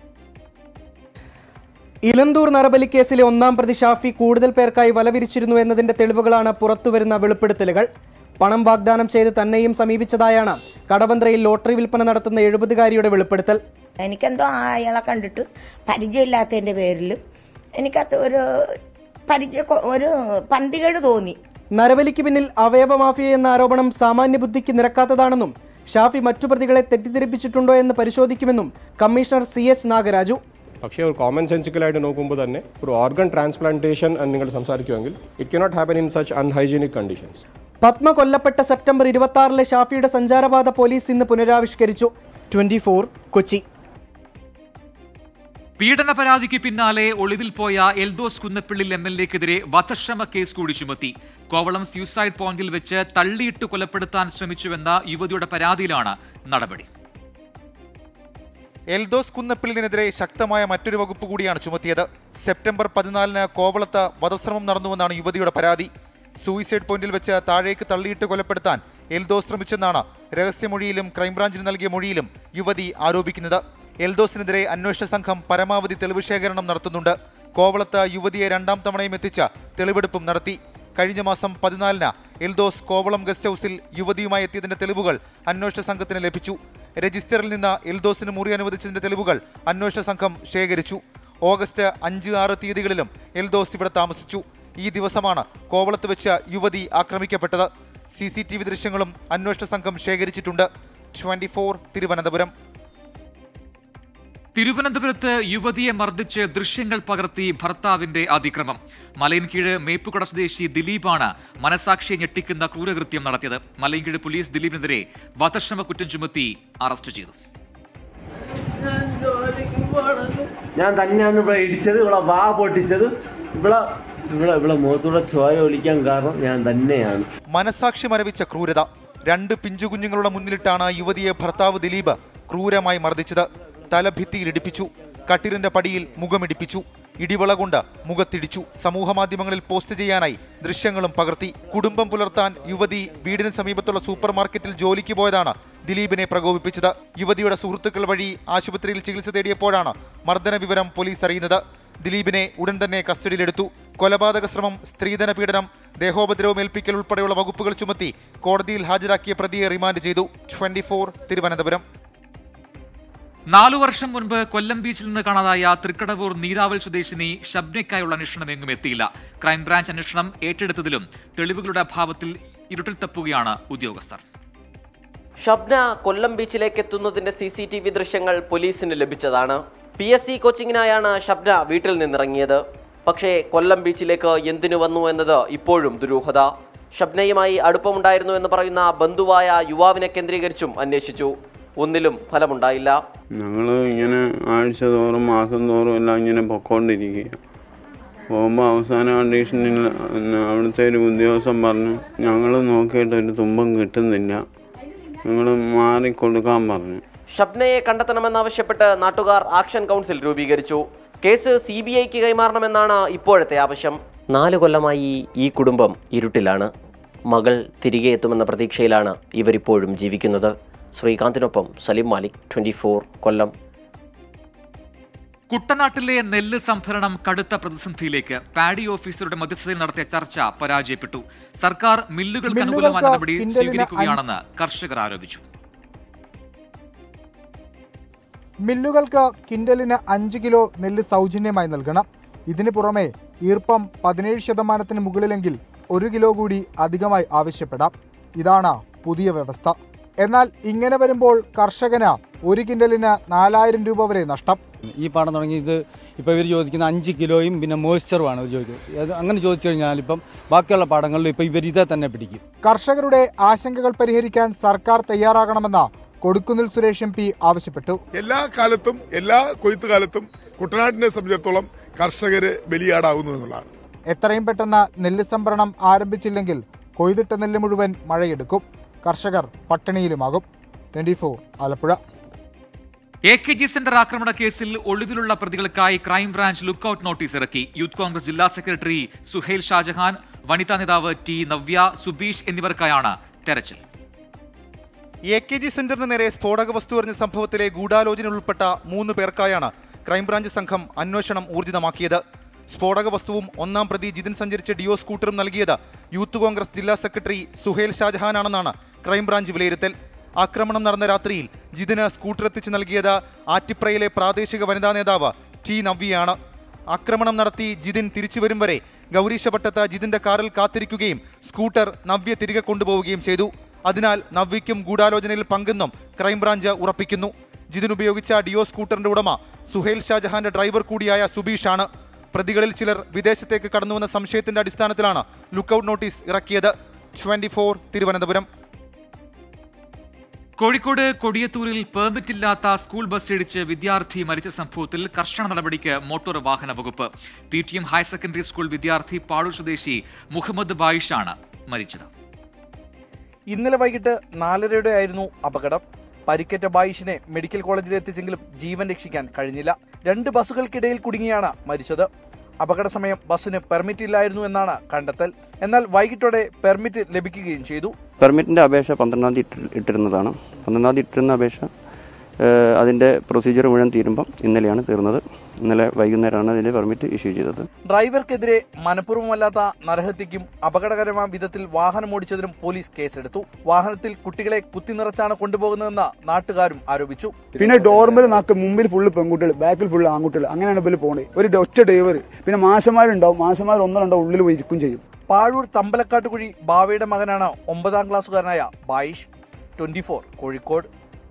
ഇലന്തൂർ നരബലി കേസിലെ ഒന്നാം പ്രതി ഷാഫി കൂടുതൽ പേർക്കായി വലവിരിച്ചിരുന്നു എന്നതിന്റെ തെളിവുകളാണ് പുറത്തുവരുന്ന വെളിപ്പെടുത്തലുകൾ പണം വാഗ്ദാനം ചെയ്ത് തന്നെയും സമീപിച്ചതായാണ് കടവന്ത്രയിൽ ലോട്ടറി വിൽപ്പന നടത്തുന്ന എഴുപതുകാരിയുടെ വെളിപ്പെടുത്തൽ എനിക്കെന്തോ അയാളെ കണ്ടിട്ട് പരിചയമില്ലാത്തതിൻ്റെ പേരിലും എനിക്കത് ഒരു പരിചയ ഒരു പന്തികേട് തോന്നി നരബലിക്ക് പിന്നിൽ അവയവ മാഫിയ എന്ന ആരോപണം സാമാന്യ ബുദ്ധിക്ക് നിരക്കാത്തതാണെന്നും ഷാഫി മറ്റു പ്രതികളെ തെറ്റിദ്ധരിപ്പിച്ചിട്ടുണ്ടോ എന്ന് പരിശോധിക്കുമെന്നും കമ്മീഷണർ സി എച്ച് നാഗരാജു പക്ഷേ ഒരു കോമൺ സെൻസിക്കലായിട്ട് നോക്കുമ്പോൾ തന്നെ ഒരു ഓർഗൻ ട്രാൻസ്പ്ലാന്റേഷൻ നിങ്ങൾ സംസാരിക്കുമെങ്കിൽ it cannot happen in such unhygienic conditions Padma കൊല്ലപ്പെട്ട സെപ്റ്റംബർ ഇരുപത്തി ആറിലെ ഷാഫിയുടെ സഞ്ചാരപാത പോലീസ് ഇന്ന് പുനരാവിഷ്കരിച്ചു ട്വന്റി കൊച്ചി പീഡന പരാതിക്ക് പിന്നാലെ ഒളിവിൽ പോയ എൽദോസ് കുന്നപ്പിള്ളിൽ എം എൽ എക്കെതിരെ വധശ്രമ കേസ് കൂടി ചുമത്തി കോവളം സ്യൂസൈഡ് പോയിന്റിൽ വെച്ച് തള്ളിയിട്ട് കൊലപ്പെടുത്താൻ ശ്രമിച്ചുവെന്ന യുവതിയുടെ പരാതിയിലാണ് നടപടി എൽദോസ് കുന്നപ്പിള്ളിനെതിരെ ശക്തമായ മറ്റൊരു വകുപ്പ് കൂടിയാണ് ചുമത്തിയത് സെപ്റ്റംബർ പതിനാലിന് കോവളത്ത് വധശ്രമം നടന്നുവെന്നാണ് യുവതിയുടെ പരാതി സൂയിസൈഡ് പോയിന്റിൽ വെച്ച് താഴേക്ക് തള്ളിയിട്ട് കൊലപ്പെടുത്താൻ എൽദോസ് ശ്രമിച്ചെന്നാണ് രഹസ്യമൊഴിയിലും ക്രൈംബ്രാഞ്ചിന് നൽകിയ മൊഴിയിലും യുവതി ആരോപിക്കുന്നത് എൽദോസിനെതിരെ അന്വേഷണ സംഘം പരമാവധി തെളിവ് ശേഖരണം നടത്തുന്നുണ്ട് കോവളത്ത് യുവതിയെ രണ്ടാം തവണയും എത്തിച്ച തെളിവെടുപ്പും നടത്തി കഴിഞ്ഞ മാസം പതിനാലിന് എൽദോസ് കോവളം ഗസ്റ്റ് ഹൌസിൽ യുവതിയുമായി എത്തിയതിന്റെ തെളിവുകൾ അന്വേഷണ സംഘത്തിന് ലഭിച്ചു രജിസ്റ്ററിൽ നിന്ന് എൽദോസിന് മുറി അനുവദിച്ചതിന്റെ തെളിവുകൾ അന്വേഷണ സംഘം ശേഖരിച്ചു ഓഗസ്റ്റ് അഞ്ച് ആറ് തീയതികളിലും എൽദോസ് ഇവിടെ താമസിച്ചു ഈ ദിവസമാണ് കോവളത്ത് വെച്ച് യുവതി ആക്രമിക്കപ്പെട്ടത് സി സി ടി വി ദൃശ്യങ്ങളും അന്വേഷണ സംഘം ശേഖരിച്ചിട്ടുണ്ട് ട്വന്റി ഫോർ തിരുവനന്തപുരം തിരുവനന്തപുരത്ത് യുവതിയെ മർദ്ദിച്ച് ദൃശ്യങ്ങൾ പകർത്തി ഭർത്താവിന്റെ അതിക്രമം മലയൻകീഴ് മേപ്പുകട സ്വദേശി ദിലീപാണ് മനസാക്ഷിയെ ഞെട്ടിക്കുന്ന ക്രൂരകൃത്യം നടത്തിയത് മലയൻകീഴ് പോലീസ് ദിലീപിനെതിരെ വധശ്രമ കുറ്റം ചുമത്തി അറസ്റ്റ് ചെയ്തു ഞാൻ തന്നെയാണ് ഇവിടെ ഇടിച്ചത് ഇവിടെ വാ പൊട്ടിച്ചത് ഇവിടെ ഇവിടെ ഇവിടെ മുഖത്തൂടെ ചോര ഒലിക്കാൻ കാരണം ഞാൻ തന്നെയാണ് മനസാക്ഷി മരവിച്ച ക്രൂരത രണ്ട് പിഞ്ചുകുഞ്ഞുങ്ങളുടെ മുന്നിലിട്ടാണ് യുവതിയെ ഭർത്താവ് ദിലീപ് ക്രൂരമായി മർദ്ദിച്ചത് തലഭിത്തിയിൽ ഇടിപ്പിച്ചു കട്ടിലിന്റെ പടിയിൽ മുഖമിടിപ്പിച്ചു ഇടിവള കൊണ്ട് മുഖത്തിടിച്ചു സമൂഹമാധ്യമങ്ങളിൽ പോസ്റ്റ് ചെയ്യാനായി ദൃശ്യങ്ങളും പകർത്തി കുടുംബം പുലർത്താൻ യുവതി വീടിന് സമീപത്തുള്ള സൂപ്പർ മാർക്കറ്റിൽ ജോലിക്ക് പോയതാണ് ദിലീപിനെ പ്രകോപിപ്പിച്ചത് യുവതിയുടെ സുഹൃത്തുക്കൾ വഴി ആശുപത്രിയിൽ ചികിത്സ തേടിയപ്പോഴാണ് മർദ്ദന വിവരം പോലീസ് അറിയുന്നത് ദിലീപിനെ ഉടൻ തന്നെ കസ്റ്റഡിയിലെടുത്തു കൊലപാതക ശ്രമം സ്ത്രീധന പീഡനം ദേഹോപദ്രവം ഏൽപ്പിക്കൽ ഉൾപ്പെടെയുള്ള വകുപ്പുകൾ ചുമത്തി കോടതിയിൽ ഹാജരാക്കിയ പ്രതിയെ റിമാൻഡ് ചെയ്തു ട്വന്റി തിരുവനന്തപുരം നാലു വർഷം മുൻപ് കൊല്ലം ബീച്ചിൽ നിന്ന് കാണാതായ തൃക്കടവൂർ നീരാവൽ സ്വദേശിനി ഷബ്നയ്ക്കായുള്ള അന്വേഷണം എങ്ങും എത്തിയില്ല ക്രൈംബ്രാഞ്ച് അന്വേഷണം ഏറ്റെടുത്തതിലും തെളിവുകളുടെ അഭാവത്തിൽ ഇരുട്ടിൽ തപ്പുകയാണ് ഉദ്യോഗസ്ഥർ ഷബ്ന കൊല്ലം ബീച്ചിലേക്ക് എത്തുന്നതിന്റെ സി സി ടി വി ദൃശ്യങ്ങൾ പോലീസിന് ലഭിച്ചതാണ് പി എസ് സി കോച്ചിങ്ങിനായാണ് ഷബ്ന വീട്ടിൽ നിന്നിറങ്ങിയത് പക്ഷേ കൊല്ലം ബീച്ചിലേക്ക് എന്തിനു വന്നു എന്നത് ഇപ്പോഴും ദുരൂഹത ഷബ്നയുമായി അടുപ്പമുണ്ടായിരുന്നു എന്ന് പറയുന്ന ബന്ധുവായ യുവാവിനെ കേന്ദ്രീകരിച്ചും അന്വേഷിച്ചു ഒന്നിലും ഫലമുണ്ടായില്ല ഞങ്ങൾ ഇങ്ങനെ ആഴ്ച തോറും മാസം തോറും എല്ലാം ഇങ്ങനെ പൊക്കോണ്ടിരിക്കുക പോകുമ്പോൾ അവസാന കണ്ടീഷനിൽ അവിടുത്തെ ഒരു ഉദ്യോഗസ്ഥൻ പറഞ്ഞു ഞങ്ങൾ നോക്കിയിട്ട് ഒരു തുമ്പം കിട്ടുന്നില്ല ഞങ്ങൾ മാറിക്കൊടുക്കാൻ പറഞ്ഞു ഷബ്നയെ കണ്ടെത്തണമെന്നാവശ്യപ്പെട്ട് നാട്ടുകാർ ആക്ഷൻ കൗൺസിൽ രൂപീകരിച്ചു കേസ് സി ബി ഐക്ക് കൈമാറണമെന്നാണ് ഇപ്പോഴത്തെ ആവശ്യം നാല് കൊല്ലമായി ഈ കുടുംബം ഇരുട്ടിലാണ് മകൾ തിരികെ എത്തുമെന്ന പ്രതീക്ഷയിലാണ് ഇവരിപ്പോഴും ജീവിക്കുന്നത് ശ്രീകാന്തിനൊപ്പം സലിം മാലിക് ട്വന്റി കൊല്ലം കുട്ടനാട്ടിലെ നെല്ല് സംഭരണം കടുത്ത പ്രതിസന്ധിയിലേക്ക് പാഡി ഓഫീസറുടെ മധ്യസ്ഥതയിൽ നടത്തിയ ചർച്ച പരാജയപ്പെട്ടു സർക്കാർ മില്ലുകൾക്ക് അനുകൂലമായ മില്ലുകൾക്ക് നടപടി കിൻഡലിന് സ്വീകരിക്കുകയാണെന്ന് കർഷകർ ആരോപിച്ചു മില്ലുകൾക്ക് കിൻഡലിന് അഞ്ച് കിലോ നെല്ല് സൗജന്യമായി നൽകണം ഇതിന് പുറമെ ഈർപ്പം പതിനേഴ് ശതമാനത്തിന് മുകളിലെങ്കിൽ ഒരു കിലോ കൂടി അധികമായി ആവശ്യപ്പെടാം ഇതാണ് പുതിയ വ്യവസ്ഥ എന്നാൽ ഇങ്ങനെ വരുമ്പോൾ കർഷകന് ഒരു കിൻഡലിന് നാലായിരം രൂപ വരെ നഷ്ടം ഈ പാടം തുടങ്ങി ഇത് ഇപ്പോൾ ഇവർ ചോദിക്കുന്ന അഞ്ച് കിലോയും പിന്നെ മോയ്സ്ചറുമാണ് ഇവർ ചോദിക്കുന്നത് അത് അങ്ങനെ ചോദിച്ചു കഴിഞ്ഞാൽ ഇപ്പം ബാക്കിയുള്ള പാടങ്ങളിൽ ഇപ്പോൾ ഇവർ ഇതേ തന്നെ പിടിക്കും കർഷകരുടെ ആശങ്കകൾ പരിഹരിക്കാൻ സർക്കാർ തയ്യാറാകണമെന്ന് കൊടുക്കുന്നിൽ സുരേഷ് എം പി ആവശ്യപ്പെട്ടു എല്ലാ കാലത്തും എല്ലാ കൊയ്ത്ത് കാലത്തും കുട്ടനാട്ടിനെ സംബന്ധിച്ചിടത്തോളം കർഷകര് ബലിയാടാവുന്നു എന്നുള്ളതാണ് എത്രയും പെട്ടെന്ന് നെല്ല് സംഭരണം ആരംഭിച്ചില്ലെങ്കിൽ കൊയ്തിട്ട നെല്ല് മുഴുവൻ മഴയെടുക്കും കർഷകർ പട്ടിണിയിലുമാകും twenty four Alappuzha A K G centre ആക്രമണ കേസിൽ ഒളിവിലുള്ള പ്രതികൾക്കായി ക്രൈംബ്രാഞ്ച് ലുക്കൌട്ട് നോട്ടീസ് ഇറക്കി യൂത്ത് കോൺഗ്രസ് ജില്ലാ സെക്രട്ടറി സുഹൈൽ ഷാജഹാൻ വനിതാ നേതാവ് ടി നവ്യ സുബീഷ് എന്നിവർക്കായാണ് തെരച്ചിൽ എ കെ ജി സെന്ററിന് നേരെ സ്ഫോടക വസ്തു എറിഞ്ഞ സംഭവത്തിലെ ഗൂഢാലോചന ഉൾപ്പെട്ട മൂന്ന് പേർക്കായാണ് ക്രൈംബ്രാഞ്ച് സംഘം അന്വേഷണം ഊർജിതമാക്കിയത് സ്ഫോടക വസ്തുവും ഒന്നാം പ്രതി ജിതിൻ സഞ്ചരിച്ച ഡിയോ സ്കൂട്ടറും നൽകിയത് യൂത്ത് കോൺഗ്രസ് ജില്ലാ സെക്രട്ടറി സുഹേൽ ഷാജഹാനാണെന്നാണ് ക്രൈംബ്രാഞ്ച് വിലയിരുത്തൽ ആക്രമണം നടന്ന രാത്രിയിൽ ജിതിന് സ്കൂട്ടർ എത്തിച്ച് നൽകിയത് ആറ്റിപ്രയിലെ പ്രാദേശിക വനിതാ നേതാവ് ടി നവ്യയാണ് ആക്രമണം നടത്തി ജിതിൻ തിരിച്ചു വരും വരെ ഗൗരീശപട്ടത്ത് ജിതിന്റെ കാറിൽ കാത്തിരിക്കുകയും സ്കൂട്ടർ നവ്യ തിരികെ കൊണ്ടുപോവുകയും ചെയ്തു അതിനാൽ നവ്യയ്ക്കും ഗൂഢാലോചനയിൽ പങ്കെന്നും ക്രൈംബ്രാഞ്ച് ഉറപ്പിക്കുന്നു ജിതിൻ ഉപയോഗിച്ച ഡിയോ സ്കൂട്ടറിന്റെ ഉടമ സുഹേൽ ഷാജഹാന്റെ ഡ്രൈവർ കൂടിയായ സുബീഷാണ് പ്രതികളിൽ ചിലർ വിദേശത്തേക്ക് കടന്നുവന്ന സംശയത്തിന്റെ അടിസ്ഥാനത്തിലാണ് ലുക്കൌട്ട് നോട്ടീസ് ഇറക്കിയത് ട്വന്റി തിരുവനന്തപുരം കോഴിക്കോട് കൊടിയത്തൂരിൽ പെർമിറ്റ് ഇല്ലാത്ത സ്കൂൾ ബസ് ഇടിച്ച് വിദ്യാർത്ഥി മരിച്ച സംഭവത്തിൽ കർശന നടപടിക്ക് മോട്ടോർ വാഹന വകുപ്പ് P T M higher secondary school വിദ്യാർത്ഥി പാടൂർ സ്വദേശി മുഹമ്മദ് ബായിഷാണ് മരിച്ചത് ഇന്നലെ വൈകിട്ട് നാലരയുടെ ആയിരുന്നു അപകടം പരിക്കേറ്റ ബായിഷിനെ മെഡിക്കൽ കോളേജിൽ എത്തിച്ചെങ്കിലും ജീവൻ രക്ഷിക്കാൻ കഴിഞ്ഞില്ല രണ്ട് ബസ്സുകൾക്കിടയിൽ കുടുങ്ങിയാണ് മരിച്ചത് അപകട സമയം ബസ്സിന് പെർമിറ്റ് ഇല്ലായിരുന്നു എന്നാണ് കണ്ടെത്തൽ എന്നാൽ വൈകിട്ടോടെ പെർമിറ്റ് ലഭിക്കുകയും ചെയ്തു പെർമിറ്റിൻ്റെ അപേക്ഷ പന്ത്രണ്ടാം തീയതി ഇട്ടി- ഇട്ടിരുന്നതാണ് പന്ത്രണ്ടാം തീയതി ഇട്ടിരുന്ന അപേക്ഷ ഏഹ്, അതിൻ്റെ പ്രൊസീജിയർ മുഴുവൻ തീരുമ്പം ഇന്നലെയാണ് തീർന്നത് ഇന്നലെ വൈകുന്നേരമാണ് അതിൻ്റെ പെർമിറ്റ് ഇഷ്യൂ ചെയ്തത് ഡ്രൈവർക്കെതിരെ മനഃപൂർവ്വമല്ലാത്ത നരഹത്യക്കും അപകടകരമായ വിധത്തിൽ വാഹനം ഓടിച്ചതിനും പോലീസ് കേസെടുത്തു വാഹനത്തിൽ കുട്ടികളെ കുത്തിനിറച്ചാണ് കൊണ്ടുപോകുന്നതെന്ന് നാട്ടുകാരും ആരോപിച്ചു പിന്നെ ഡോർമൽ നാക്ക് മുമ്പിൽ ഫുള്ള് പെൺകുട്ടികൾ ബാക്കിൽ ഫുള്ള് ആൺകുട്ടികൾ അങ്ങനെയാണ് ഇവര് പോണേ ഒരു ഡ- ഒറ്റ ഡ്രൈവർ പിന്നെ മാഷന്മാരുണ്ടാവും മാഷന്മാർ ഒന്നോ രണ്ടോ ഉള്ളിൽ പോയി ഇരിക്കും ചെയ്യും പാഴൂർ തമ്പലക്കാട്ടുകുഴി ബാവയുടെ മകനാണ് ഒമ്പതാം ക്ലാസ്സുകാരനായ ബായിഷ് ട്വന്റി കോഴിക്കോട്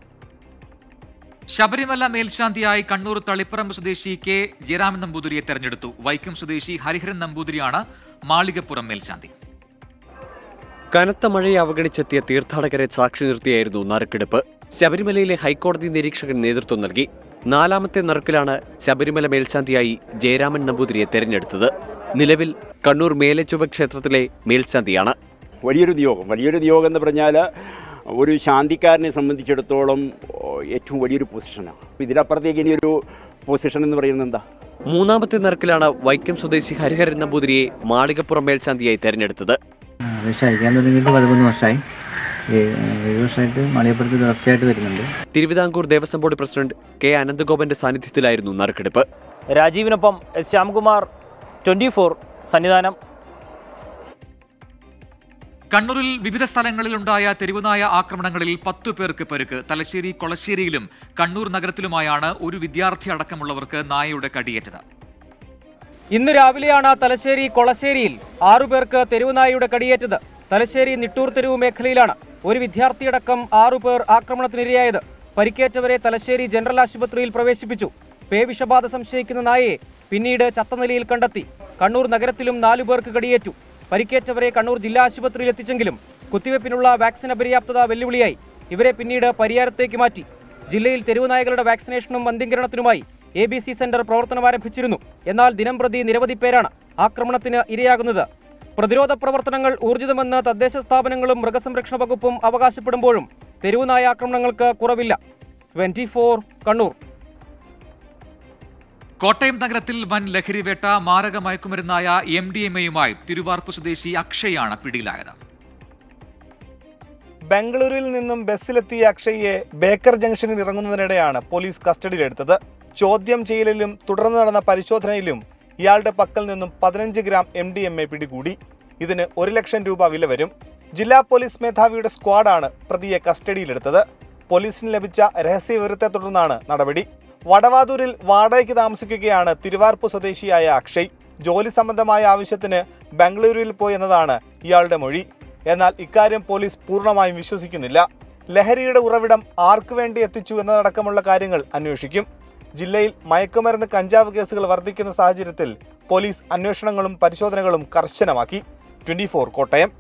ശബരിമല മേൽശാന്തിയായി കണ്ണൂർ തളിപ്പറമ്പ് സ്വദേശി കെ ജയരാമൻ നമ്പൂതിരിയെ തെരഞ്ഞെടുത്തു വൈക്കം സ്വദേശി ഹരിഹരൻ നമ്പൂതിരിയാണ് മാളികപ്പുറം മേൽശാന്തി കനത്ത മഴയെ അവഗണിച്ചെത്തിയ തീർത്ഥാടകരെ സാക്ഷി നിർത്തിയായിരുന്നു നറുക്കെടുപ്പ് ശബരിമലയിലെ ഹൈക്കോടതി നിരീക്ഷകൻ നേതൃത്വം നൽകി നാലാമത്തെ നറുക്കിലാണ് ശബരിമല മേൽശാന്തിയായി ജയരാമൻ നമ്പൂതിരിയെ തെരഞ്ഞെടുത്തത് നിലവിൽ കണ്ണൂർ മേലച്ചുവ ക്ഷേത്രത്തിലെ മേൽശാന്തിയാണ് വലിയൊരു നിയോഗം വലിയൊരു നിയോഗം എന്ന് പറഞ്ഞാൽ ഒരു ശാന്തിക്കാരനെ സംബന്ധിച്ചിടത്തോളം ഓ, ഏറ്റവും വലിയൊരു പൊസിഷനാണ് അപ്പോൾ ഇതിലപ്പുറത്തേക്ക് ഇനിയൊരു പൊസിഷൻ എന്ന് പറയുന്നത് എന്താ മൂന്നാമത്തെ നറുക്കിലാണ് വൈക്കം സ്വദേശി ഹരിഹരൻ നമ്പൂതിരിയെ മാളികപ്പുറം മേൽശാന്തിയായി തെരഞ്ഞെടുത്തത് അപേക്ഷ അയക്കാൻ തുടങ്ങിയിട്ട് പതിമൂന്ന് വർഷമായി ഏ- ഏഴ് വർഷമായിട്ട് മലയപ്പുറത്ത് തുടർച്ചയായിട്ട് വരുന്നുണ്ട് Thiruvithamkoor Devaswom board president K അനന്തഗോപന്റെ സാന്നിധ്യത്തിലായിരുന്നു നറുക്കെടുപ്പ് രാജീവിനൊപ്പം S Shyamkumar twenty four Sannidhanam കണ്ണൂരിൽ വിവിധ സ്ഥലങ്ങളിലുണ്ടായ തെരുവുനായ ആക്രമണങ്ങളിൽ പത്തു പേർക്ക് പരിക്ക് തലശ്ശേരി കൊളശ്ശേരിയിലും കണ്ണൂർ നഗരത്തിലുമായാണ് ഒരു വിദ്യാർത്ഥി അടക്കമുള്ളവർക്ക് നായയുടെ കടിയേറ്റത് ഇന്ന് രാവിലെയാണ് തലശ്ശേരി കൊളശ്ശേരിയിൽ ആറുപേർക്ക് തെരുവുനായയുടെ കടിയേറ്റത് തലശ്ശേരി നിട്ടൂർ തെരുവ് മേഖലയിലാണ് ഒരു വിദ്യാർത്ഥിയടക്കം ആറുപേർ ആക്രമണത്തിനിരയായത് പരിക്കേറ്റവരെ തലശ്ശേരി ജനറൽ ആശുപത്രിയിൽ പ്രവേശിപ്പിച്ചു പേ വിഷബാധ സംശയിക്കുന്ന നായയെ പിന്നീട് ചത്ത നിലയിൽ കണ്ടെത്തി കണ്ണൂർ നഗരത്തിലും നാലു പേർക്ക് കടിയേറ്റു പരിക്കേറ്റവരെ കണ്ണൂർ ജില്ലാ ആശുപത്രിയിൽ എത്തിച്ചെങ്കിലും കുത്തിവയ്പ്പിനുള്ള വാക്സിൻ അപര്യാപ്തത വെല്ലുവിളിയായി ഇവരെ പിന്നീട് പരിയാരത്തേക്ക് മാറ്റി ജില്ലയിൽ തെരുവ് നായകളുടെ വാക്സിനേഷനും വന്ധ്യംകരണത്തിനുമായി എ ബി സി സെന്റർ പ്രവർത്തനം ആരംഭിച്ചിരുന്നു എന്നാൽ ദിനംപ്രതി നിരവധി പേരാണ് ആക്രമണത്തിന് ഇരയാകുന്നത് പ്രതിരോധ പ്രവർത്തനങ്ങൾ ഊർജിതമെന്ന് തദ്ദേശ സ്ഥാപനങ്ങളും മൃഗസംരക്ഷണ വകുപ്പും അവകാശപ്പെടുമ്പോഴും തെരുവ് നായ ആക്രമണങ്ങൾക്ക് കുറവില്ല ട്വന്റി കണ്ണൂർ കോട്ടയം നഗരത്തിൽ വൻ ലഹരിവേട്ട മാരക മയക്കുമരുന്നായ എം ഡി എം എയുമായി തിരുവാർപ്പ് സ്വദേശി അക്ഷയാണ് പിടിയിലായത് ബംഗളൂരുവിൽ നിന്നും ബസ്സിലെത്തിയ അക്ഷയ്യെ ബേക്കർ ജംഗ്ഷനിൽ ഇറങ്ങുന്നതിനിടെയാണ് പോലീസ് കസ്റ്റഡിയിലെടുത്തത് ചോദ്യം ചെയ്യലിലും തുടർന്ന് നടന്ന പരിശോധനയിലും ഇയാളുടെ പക്കൽ നിന്നും പതിനഞ്ച് gram M D M A പിടികൂടി ഇതിന് ഒരു ലക്ഷം രൂപ വില വരും ജില്ലാ പോലീസ് മേധാവിയുടെ സ്ക്വാഡാണ് പ്രതിയെ കസ്റ്റഡിയിലെടുത്തത് പോലീസിന് ലഭിച്ച രഹസ്യ വിവരത്തെ തുടർന്നാണ് നടപടി വടവാതൂരിൽ വാടകയ്ക്ക് താമസിക്കുകയാണ് തിരുവാർപ്പ് സ്വദേശിയായ അക്ഷയ് ജോലി സംബന്ധമായ ആവശ്യത്തിന് ബംഗളൂരുവിൽ പോയി എന്നതാണ് ഇയാളുടെ മൊഴി എന്നാൽ ഇക്കാര്യം പോലീസ് പൂർണ്ണമായും വിശ്വസിക്കുന്നില്ല ലഹരിയുടെ ഉറവിടം ആർക്കു വേണ്ടി എത്തിച്ചു എന്നതടക്കമുള്ള കാര്യങ്ങൾ അന്വേഷിക്കും ജില്ലയിൽ മയക്കുമരുന്ന് കഞ്ചാവ് കേസുകൾ വർദ്ധിക്കുന്ന സാഹചര്യത്തിൽ പോലീസ് അന്വേഷണങ്ങളും പരിശോധനകളും കർശനമാക്കി ട്വന്റി കോട്ടയം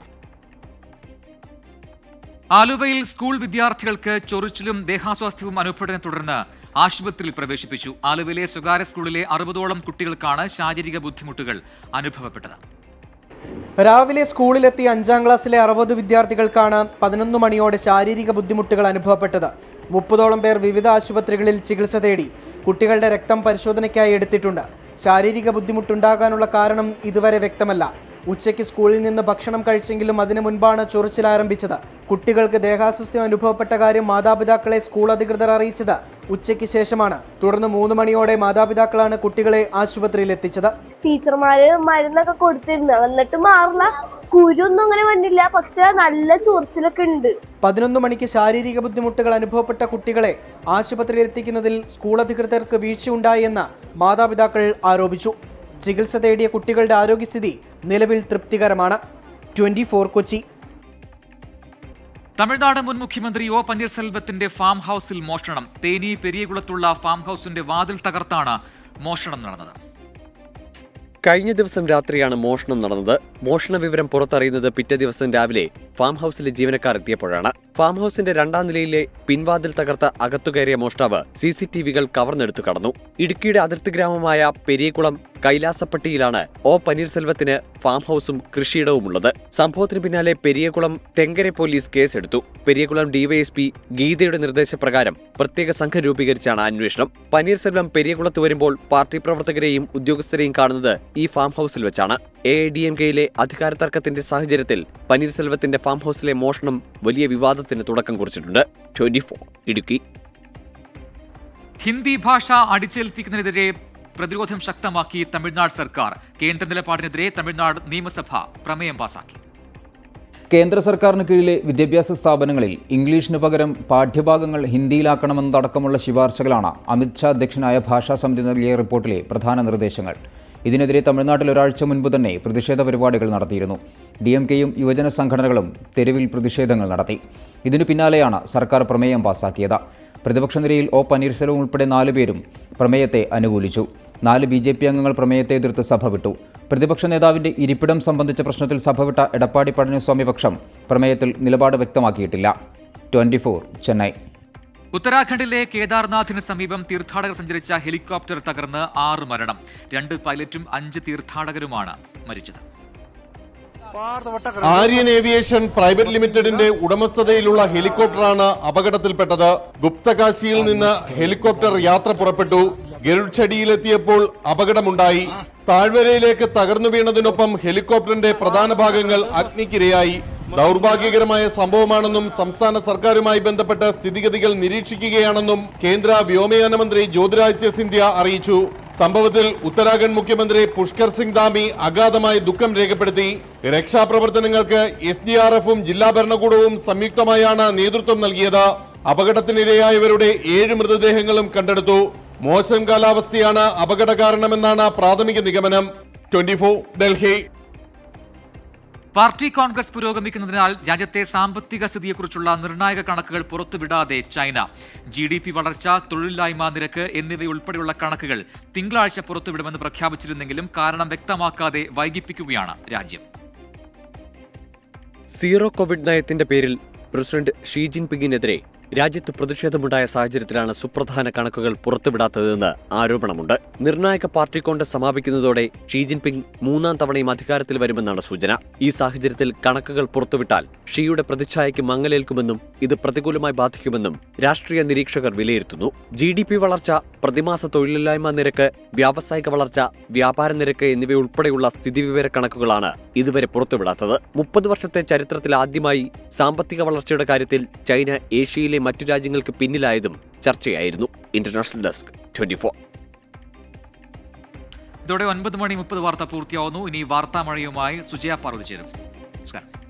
ആലുവയിൽ സ്കൂൾ വിദ്യാർത്ഥികൾക്ക് ചൊറിച്ചിലും ദേഹാസ്വാസ്ഥ്യവും അനുഭവപ്പെട്ടതിനെ തുടർന്ന് ആശുപത്രിയിൽ പ്രവേശിപ്പിച്ചു ആലുവയിലെ സ്വകാര്യ സ്കൂളിലെ അറുപതോളം കുട്ടികൾക്കാണ് ശാരീരിക ബുദ്ധിമുട്ടുകൾ അനുഭവപ്പെട്ടത് രാവിലെ സ്കൂളിലെത്തിയ അഞ്ചാം ക്ലാസ്സിലെ അറുപത് വിദ്യാർത്ഥികൾക്കാണ് പതിനൊന്ന് മണിയോടെ ശാരീരിക ബുദ്ധിമുട്ടുകൾ അനുഭവപ്പെട്ടത് മുപ്പതോളം പേർ വിവിധ ആശുപത്രികളിൽ ചികിത്സ തേടി കുട്ടികളുടെ രക്തം പരിശോധനയ്ക്കായി എടുത്തിട്ടുണ്ട് ശാരീരിക ബുദ്ധിമുട്ടുണ്ടാകാനുള്ള കാരണം ഇതുവരെ വ്യക്തമല്ല ഉച്ചയ്ക്ക് സ്കൂളിൽ നിന്ന് ഭക്ഷണം കഴിച്ചെങ്കിലും അതിനു മുൻപാണ് ചൊറിച്ചിൽ ആരംഭിച്ചത് കുട്ടികൾക്ക് ദേഹാസ്വസ്ഥ്യം അനുഭവപ്പെട്ട കാര്യം മാതാപിതാക്കളെ സ്കൂൾ അധികൃതർ അറിയിച്ചത് ഉച്ചയ്ക്ക് ശേഷമാണ് തുടർന്ന് മൂന്ന് മണിയോടെ മാതാപിതാക്കളാണ് കുട്ടികളെ ആശുപത്രിയിൽ എത്തിച്ചത് ടീച്ചർമാര് മരുന്നൊക്കെ കൊടുത്തിരുന്നു എന്നിട്ട് മാറില്ല കുരുയൊന്നും അങ്ങനെ വന്നില്ല പക്ഷെ നല്ല ചൊറിച്ചിലൊക്കെ ഉണ്ട് പതിനൊന്ന് മണിക്ക് ശാരീരിക ബുദ്ധിമുട്ടുകൾ അനുഭവപ്പെട്ട കുട്ടികളെ ആശുപത്രിയിൽ എത്തിക്കുന്നതിൽ സ്കൂൾ അധികൃതർക്ക് വീഴ്ചയുണ്ടായെന്ന് മാതാപിതാക്കൾ ആരോപിച്ചു ചികിത്സ തേടിയ കുട്ടികളുടെ ആരോഗ്യസ്ഥിതി നിലവിൽ തൃപ്തികരമാണ് ട്വന്റി കൊച്ചി തമിഴ്നാട് മുൻ മുഖ്യമന്ത്രി ഒ പന്നീർസെൽവത്തിന്റെ ഫാം ഹൌസിൽ മോഷണം തേനി പെരിയകുളത്തുള്ള ഫാം ഹൌസിന്റെ വാതിൽ തകർത്താണ് മോഷണം നടന്നത് കഴിഞ്ഞ ദിവസം രാത്രിയാണ് മോഷണം നടന്നത് മോഷണ വിവരം പുറത്തറിയുന്നത് പിറ്റേ ദിവസം രാവിലെ ഫാം ഹൌസിലെ ജീവനക്കാർ എത്തിയപ്പോഴാണ് ഫാം ഹൌസിന്റെ രണ്ടാം നിലയിലെ പിൻവാതിൽ തകർത്ത അകത്തുകയറിയ മോഷ്ടാവ് സി സി ടി വികൾ കവർന്നെടുത്തു കടന്നു ഇടുക്കിയുടെ അതിർത്തി ഗ്രാമമായ പെരിയകുളം കൈലാസപ്പട്ടിയിലാണ് ഒ പന്നീർസെൽവത്തിന് ഫാം ഹൌസും കൃഷിയിടവുമുള്ളത് സംഭവത്തിന് പിന്നാലെ പെരിയകുളം തെങ്കരെ പോലീസ് കേസെടുത്തു പെരിയകുളം ഡിവൈഎസ്പി ഗീതയുടെ നിർദ്ദേശപ്രകാരം പ്രത്യേക സംഘം രൂപീകരിച്ചാണ് അന്വേഷണം പനീർസെൽവം പെരിയകുളത്ത് വരുമ്പോൾ പാർട്ടി പ്രവർത്തകരെയും ഉദ്യോഗസ്ഥരെയും കാണുന്നത് ഈ ഫാം ഹൌസിൽ വെച്ചാണ് എ ഡി എം കെയിലെ അധികാര തർക്കത്തിന്റെ സാഹചര്യത്തിൽ പനീർസെൽവത്തിന്റെ ഫാം ഹൌസിലെ മോഷണം വലിയ വിവാദത്തിന് തുടക്കം കുറിച്ചിട്ടുണ്ട് ട്വന്റി ഇടുക്കി ഹിന്ദി ഭാഷ അടിച്ചേൽപ്പിക്കുന്നതിനെതിരെ പ്രതിരോധം ശക്തമാക്കി തമിഴ്നാട് സർക്കാർ കേന്ദ്ര നിലപാടിനെതിരെ തമിഴ്നാട് നിയമസഭ പ്രമേയം പാസാക്കി കേന്ദ്ര സർക്കാരിന് കീഴിലെ വിദ്യാഭ്യാസ സ്ഥാപനങ്ങളിൽ ഇംഗ്ലീഷിന് പകരം പാഠ്യഭാഗങ്ങൾ ഹിന്ദിയിലാക്കണമെന്നതടക്കമുള്ള ശുപാർശകളാണ് അമിത്ഷാ അധ്യക്ഷനായ ഭാഷാ സമിതി നൽകിയ റിപ്പോർട്ടിലെ പ്രധാന നിർദ്ദേശങ്ങൾ ഇതിനെതിരെ തമിഴ്നാട്ടിൽ ഒരാഴ്ച മുൻപ് തന്നെ പ്രതിഷേധ പരിപാടികൾ നടത്തിയിരുന്നു ഡി എം കെയും യുവജന സംഘടനകളും തെരുവിൽ പ്രതിഷേധങ്ങൾ നടത്തി ഇതിനു പിന്നാലെയാണ് സർക്കാർ പ്രമേയം പാസാക്കിയത് പ്രതിപക്ഷ നിരയിൽ ഒ പന്നീർസെൽവം ഉൾപ്പെടെ നാല് പേരും പ്രമേയത്തെ അനുകൂലിച്ചു നാല് ബി ജെ പി അംഗങ്ങൾ പ്രമേയത്തെ എതിർത്ത് സഭ വിട്ടു പ്രതിപക്ഷ നേതാവിന്റെ ഇരിപ്പിടം സംബന്ധിച്ച പ്രശ്നത്തിൽ സഭ വിട്ട എടപ്പാടി പഴനിസ്വാമി പക്ഷം പ്രമേയത്തിൽ നിലപാട് വ്യക്തമാക്കിയിട്ടില്ല ട്വന്റി ചെന്നൈ ഉത്തരാഖണ്ഡിലെ കേദാർനാഥിന് സമീപം തീർത്ഥാടകർ സഞ്ചരിച്ച ഹെലികോപ്റ്റർ തകർന്ന് ആറ് മരണം രണ്ട് പൈലറ്റും അഞ്ച് തീർത്ഥാടകരുമാണ് മരിച്ചത് ആര്യൻ ഏവിയേഷൻ പ്രൈവറ്റ് ലിമിറ്റഡിന്റെ ഉടമസ്ഥതയിലുള്ള ഹെലികോപ്റ്ററാണ് അപകടത്തിൽപ്പെട്ടത് ഗുപ്തകാശിയിൽ നിന്ന് ഹെലികോപ്റ്റർ യാത്ര പുറപ്പെട്ടു ഗരുഡ്ചടിയിലെത്തിയപ്പോൾ അപകടമുണ്ടായി താഴ്വരയിലേക്ക് തകർന്നു വീണതിനൊപ്പം ഹെലികോപ്റ്ററിന്റെ പ്രധാന ഭാഗങ്ങൾ അഗ്നിക്കിരയായി ദൗർഭാഗ്യകരമായ സംഭവമാണെന്നും സംസ്ഥാന സർക്കാരുമായി ബന്ധപ്പെട്ട സ്ഥിതിഗതികൾ നിരീക്ഷിക്കുകയാണെന്നും കേന്ദ്ര വ്യോമയാന മന്ത്രി ജ്യോതിരാദിത്യ സിന്ധ്യ അറിയിച്ചു സംഭവത്തിൽ ഉത്തരാഖണ്ഡ് മുഖ്യമന്ത്രി പുഷ്കർ സിംഗ് ധാമി അഗാധമായ ദുഃഖം രേഖപ്പെടുത്തി രക്ഷാപ്രവർത്തനങ്ങൾക്ക് എസ് ഡി ആർ എഫും ജില്ലാ ഭരണകൂടവും സംയുക്തമായാണ് നേതൃത്വം നൽകിയത് അപകടത്തിനിരയായവരുടെ ഏഴ് മൃതദേഹങ്ങളും കണ്ടെടുത്തു മോശം കാലാവസ്ഥയാണ് അപകട കാരണമെന്നാണ് പ്രാഥമിക നിഗമനം ട്വന്റി ഡൽഹി പാർട്ടി കോൺഗ്രസ് പുരോഗമിക്കുന്നതിനാൽ രാജ്യത്തെ സാമ്പത്തിക സ്ഥിതിയെക്കുറിച്ചുള്ള നിർണായക കണക്കുകൾ പുറത്തുവിടാതെ ചൈന ജി ഡി പി വളർച്ച തൊഴിലില്ലായ്മ നിരക്ക് എന്നിവയുൾപ്പെടെയുള്ള കണക്കുകൾ തിങ്കളാഴ്ച പുറത്തുവിടുമെന്ന് പ്രഖ്യാപിച്ചിരുന്നെങ്കിലും കാരണം വ്യക്തമാക്കാതെ വൈകിപ്പിക്കുകയാണ് രാജ്യം സീറോ കോവിഡ് നയത്തിന്റെ പേരിൽ പ്രസിഡന്റ് ഷീ ജിൻപിങ്ങിനെതിരെ രാജ്യത്ത് പ്രതിഷേധമുണ്ടായ സാഹചര്യത്തിലാണ് സുപ്രധാന കണക്കുകൾ പുറത്തുവിടാത്തതെന്ന് ആരോപണമുണ്ട് നിർണായക പാർട്ടി കോൺഗ്രസ് സമാപിക്കുന്നതോടെ ഷീ ജിൻപിങ് മൂന്നാം തവണയും അധികാരത്തിൽ വരുമെന്നാണ് സൂചന ഈ സാഹചര്യത്തിൽ കണക്കുകൾ പുറത്തുവിട്ടാൽ ഷീയുടെ പ്രതിച്ഛായയ്ക്ക് മങ്ങലേൽക്കുമെന്നും ഇത് പ്രതികൂലമായി ബാധിക്കുമെന്നും രാഷ്ട്രീയ നിരീക്ഷകർ വിലയിരുത്തുന്നു ജി ഡി പി വളർച്ച പ്രതിമാസ തൊഴിലില്ലായ്മ നിരക്ക് വ്യാവസായിക വളർച്ച വ്യാപാര നിരക്ക് എന്നിവയുൾപ്പെടെയുള്ള സ്ഥിതിവിവര കണക്കുകളാണ് ഇതുവരെ പുറത്തുവിടാത്തത് മുപ്പത് വർഷത്തെ ചരിത്രത്തിൽ ആദ്യമായി സാമ്പത്തിക വളർച്ചയുടെ കാര്യത്തിൽ ചൈന ഏഷ്യയിലെ മറ്റു രാജ്യങ്ങൾക്ക് പിന്നിലായതും ചർച്ചയായിരുന്നു ഇന്റർനാഷണൽ ഡെസ്ക് ട്വന്റി ഇതോടെ ഒൻപത് മണി മുപ്പത് വാർത്ത പൂർത്തിയാവുന്നു ഇനി വാർത്താ മഴയുമായി സുജയ പാർവതി ചേരും നമസ്കാരം